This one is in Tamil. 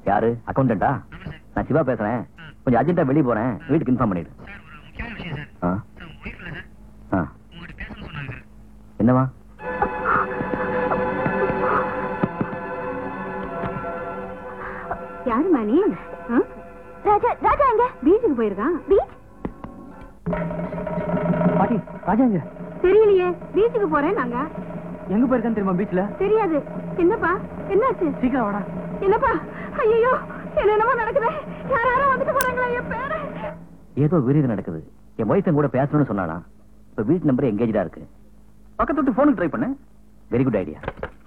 யாரு அக்கௌண்டண்டா நான் சிவா பேசுறேன் கொஞ்சம் அர்ஜென்ட்டா வெளியே போறேன் வீட்டுக்கு இன்ஃபார்ம் பண்ணிடு சார் ஒரு முக்கியமான விஷயம் சார் ஆ சார் உங்க ஒய்ஃப் இல்ல சார் ஆ உங்ககிட்ட பேசணும்னு சொன்னாங்க சார் என்னவா யாருமா நீ ஆ? ராஜா ராஜா எங்க பீச்சுக்கு போயிருக்கான் பீச் பாட்டி ராஜா எங்க தெரியலையே பீச்சுக்கு போறேன் நாங்க எங்க போயிருக்கான்னு தெரியுமா பீச்ல தெரியாது என்னப்பா என்னாச்சு சீக்கிரம் வாடா என்னப்பா ஐயோ என்னென்னமோ நடக்குது யாராரும் வந்துட்டு போறாங்களா என் பேரு ஏதோ விருது நடக்குது என் ஒய்ஃப் கூட பேசணும்னு சொன்னானா இப்ப வீட்டு நம்பர் எங்கேஜா இருக்கு பக்கத்து விட்டு போனுக்கு ட்ரை பண்ணு வெரி குட் ஐடியா